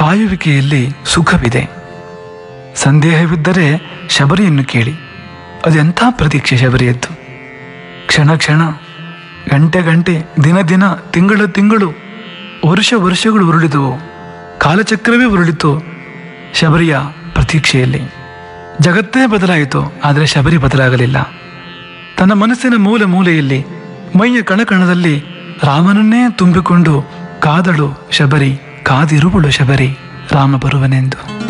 ಕಾಯುವಿಕೆಯಲ್ಲಿ ಸುಖವಿದೆ ಸಂದೇಹವಿದ್ದರೆ ಶಬರಿಯನ್ನು ಕೇಳಿ ಅದೆಂಥ ಪ್ರತೀಕ್ಷೆ ಶಬರಿಯದ್ದು ಕ್ಷಣ ಕ್ಷಣ ಗಂಟೆ ಗಂಟೆ ದಿನ ದಿನ ತಿಂಗಳು ತಿಂಗಳು ವರ್ಷ ವರ್ಷಗಳು ಉರುಳಿದವು ಕಾಲಚಕ್ರವೇ ಉರುಳಿತು ಶಬರಿಯ ಪ್ರತೀಕ್ಷೆಯಲ್ಲಿ ಜಗತ್ತೇ ಬದಲಾಯಿತು ಆದರೆ ಶಬರಿ ಬದಲಾಗಲಿಲ್ಲ ತನ್ನ ಮನಸ್ಸಿನ ಮೂಲೆ ಮೂಲೆಯಲ್ಲಿ ಮೈಯ ಕಣಕಣದಲ್ಲಿ ರಾಮನನ್ನೇ ತುಂಬಿಕೊಂಡು ಕಾದಳು ಶಬರಿ ಕಾದಿರುವಳು ಶಬರಿ ರಾಮ ಬರುವನೆಂದು